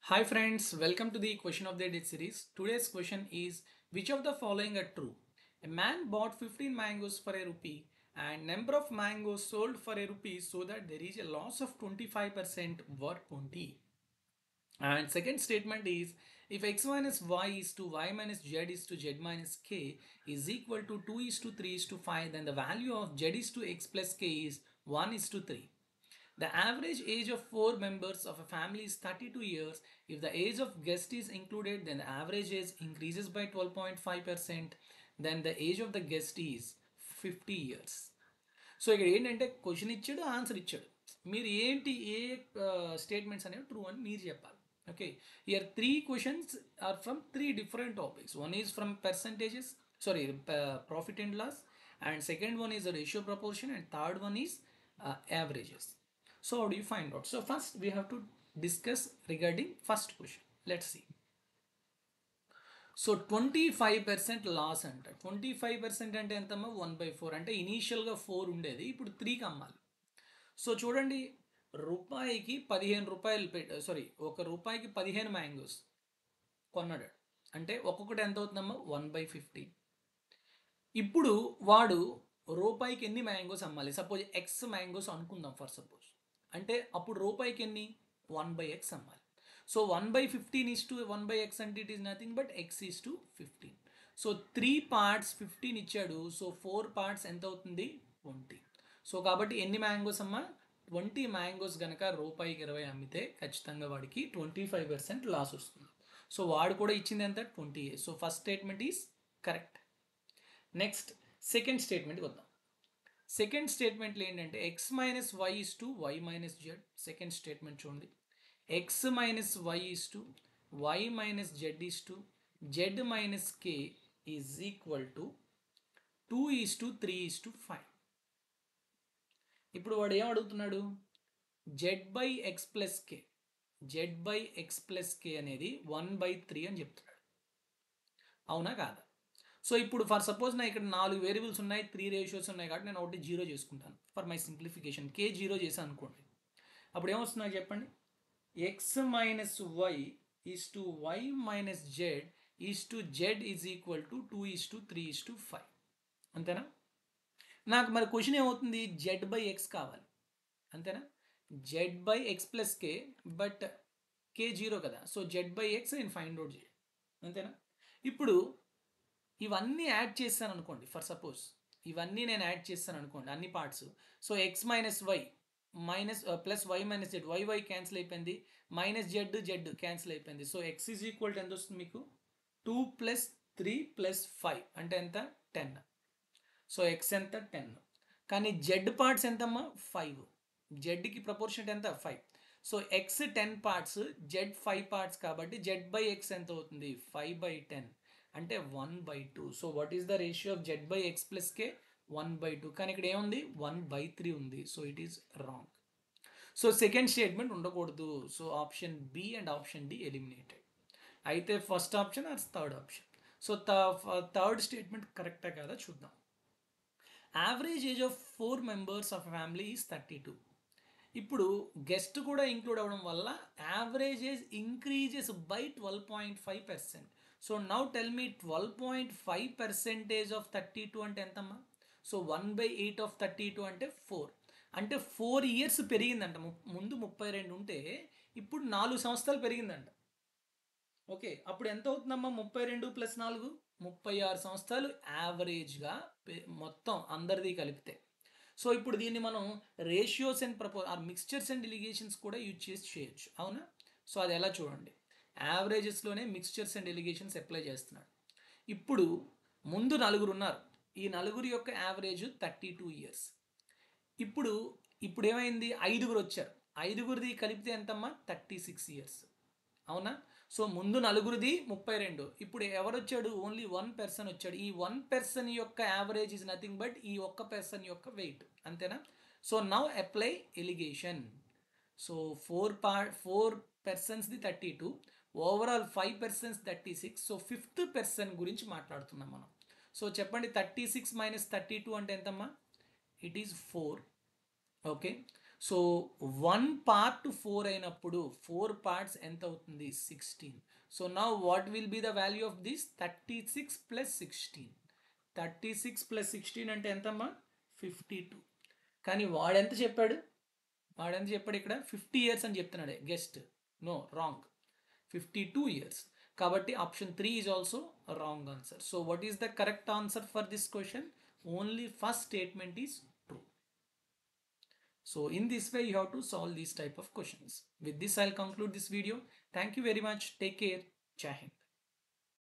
Hi friends, welcome to the question of the day series. Today's question is which of the following are true? A man bought 15 mangoes for a rupee and number of mangoes sold for a rupee so that there is a loss of 25% worth 20. And second statement is if x minus y is to y minus z is to z minus k is equal to 2 is to 3 is to 5 then the value of z is to x plus k is 1 is to 3. The average age of four members of a family is 32 years. If the age of guest is included, then the average age increases by 12.5%. Then the age of the guest is 50 years. So ఇక్కడ ఏంటంటే question ఇచ్చాడు answer ఇచ్చాడు మీరు ఏంటి ఏ statements అనేవి true అని మీరు చెప్పాలి okay year three questions are from three different topics one is from percentages sorry profit and loss and second one is ratio proportion and third one is averages. So how do you find out? So first we have to discuss regarding first question. Let's see. So twenty five percent loss అంట twenty five percent అంటే ఎంతమ్మా one by four అంటే ఇనీషియల్గా four ఉండేది ఇప్పుడు త్రీకి అమ్మాలి so చూడండి రూపాయికి పదిహేను రూపాయలు పెట్టి సారీ ఒక రూపాయికి పదిహేను మ్యాంగోస్ కొన్నాడు అంటే ఒక్కొక్కటి ఎంత అవుతుందమ్మా వన్ బై ఫిఫ్టీన్ ఇప్పుడు వాడు రూపాయికి ఎన్ని మ్యాంగోస్ అమ్మాలి సపోజ్ ఎక్స్ మ్యాంగోస్ అనుకుందాం ఫర్ సపోజ్ అంటే అప్పుడు రూపాయికి ఎన్ని వన్ బై ఎక్స్ అమ్మాలి so one by fifteen is to one by X అంటే it is nothing but X is to fifteen so three parts fifteen ఇచ్చాడు సో ఫోర్ పార్ట్స్ ఎంత అవుతుంది ట్వంటీ సో కాబట్టి ఎన్ని మ్యాంగోస్ అమ్మా ట్వంటీ మ్యాంగోస్ కనుక రూపాయికి ఇరవై అమ్మితే ఖచ్చితంగా వాడికి ట్వంటీ ఫైవ్ పర్సెంట్ లాస్ వస్తుంది సో వాడు కూడా ఇచ్చింది ఎంత twenty so first statement is correct next second స్టేట్మెంట్కి వద్దాం సెకండ్ స్టేట్మెంట్లో ఏంటంటే X minus Y is to Y minus Z second statement చూడండి X minus Y is to Y minus Z is to Z minus K is equal to two is to three is to five ఇప్పుడు వాడు ఏం అడుగుతున్నాడు Z by X plus K Z by X plus K అనేది one by three అని చెప్తున్నాడు అవునా కాదా so ఇప్పుడు ఫర్ సపోజ్ నా ఇక్కడ నాలుగు వేరియబుల్స్ ఉన్నాయి త్రీ రేషియోస్ ఉన్నాయి కాబట్టి నేను ఒకటి జీరో చేసుకుంటాను for my simplification K zero చేశాను అనుకోండి అప్పుడు ఏమొస్తుంది నాకు చెప్పండి X minus Y is to Y minus Z is to Z is equal to two is to three is to five అంతేనా నాకు మరి క్వశ్చన్ ఏమవుతుంది జెడ్ బై ఎక్స్ కావాలి అంతేనా Z by X plus K but K zero కదా so Z by X నేను find out చేయాలి అంతేనా ఇప్పుడు ఇవన్నీ యాడ్ చేస్తాను అనుకోండి ఫర్ సపోజ్ ఇవన్నీ నేను యాడ్ చేస్తాను అనుకోండి అన్ని parts so X minus Y minus plus Y minus Z Y Y cancel అయిపోయింది మైనస్ జెడ్ జెడ్ క్యాన్సిల్ అయిపోయింది so X is equal to ఎంత వస్తుంది మీకు two plus three plus five అంటే ఎంత టెన్ సో ఎక్స్ ఎంత టెన్ కానీ Z parts ఎంతమ్మా ఫైవ్ జెడ్కి ప్రపోర్షన్ ఎంత five so X ten parts Z five parts కాబట్టి జెడ్ బై ఎక్స్ ఎంత అవుతుంది ఫైవ్ బై టెన్ అంటే one by two so what is the ratio of Z by X plus K one by two కానీ ఇక్కడ ఏముంది one by three ఉంది so it is wrong so second statement ఉండకూడదు so option B and option D eliminated అయితే first option or third option so third statement కరెక్టా కాదా చూద్దాం average age of four members of family is thirty two ఇప్పుడు guest కూడా include అవ్వడం వల్ల average age increases by twelve point five percent so now tell me twelve point five percentage of thirty two అంటే ఎంతమ్మా so one by eight of thirty two అంటే four అంటే four years పెరిగిందంట ముందు ముప్పై రెండు ఉంటే ఇప్పుడు నాలుగు సంవత్సరాలు పెరిగిందంట ఓకే అప్పుడు ఎంత అవుతుందమ్మా ముప్పై రెండు ప్లస్ నాలుగు ముప్పై ఆరు సంవత్సరాలు యావరేజ్గా మొత్తం అందరిది కలిపితే సో ఇప్పుడు దీన్ని మనం ratios and propo or mixtures and delegations కూడా యూజ్ చేసి చేయొచ్చు అవునా సో అది ఎలా చూడండి యావరేజెస్లోనే మిక్స్చర్స్ అండ్ డెలిగేషన్స్ అప్లై చేస్తున్నాడు ఇప్పుడు ముందు నలుగురు ఉన్నారు ఈ నలుగురు యొక్క యావరేజ్ థర్టీ టూ ఇయర్స్ ఇప్పుడు ఇప్పుడు ఏమైంది ఐదుగురు వచ్చారు ఐదుగురిది కలిపితే ఎంతమ్మా థర్టీ సిక్స్ ఇయర్స్ అవునా సో ముందు నలుగురిది ముప్పై రెండు ఇప్పుడు ఎవరు వచ్చాడు ఓన్లీ వన్ పర్సన్ వచ్చాడు ఈ వన్ పర్సన్ యొక్క యావరేజ్ ఇస్ నథింగ్ బట్ ఈ ఒక్క పర్సన్ యొక్క వెయిట్ అంతేనా so now apply alligation so four part four పర్సన్స్ది thirty two overall five persons thirty six so fifth person గురించి మాట్లాడుతున్నాం మనం సో చెప్పండి thirty six minus thirty two అంటే ఎంతమ్మా it is four okay so one part four అయినప్పుడు four parts ఎంత అవుతుంది సిక్స్టీన్ సో నా what will be the value of this thirty six plus sixteen thirty six plus sixteen అంటే ఎంతమ్మా fifty two కానీ వాడెంత చెప్పాడు వాడెంత చెప్పాడు ఇక్కడ ఫిఫ్టీ ఇయర్స్ అని చెప్తున్నాడు guest no wrong fifty two years కాబట్టి option three is also wrong answer so what is the correct answer for this question only first statement is true So in this way, you have to solve these type of questions. With this, I'll conclude this video. Thank you very much. Take care. Jai Hind.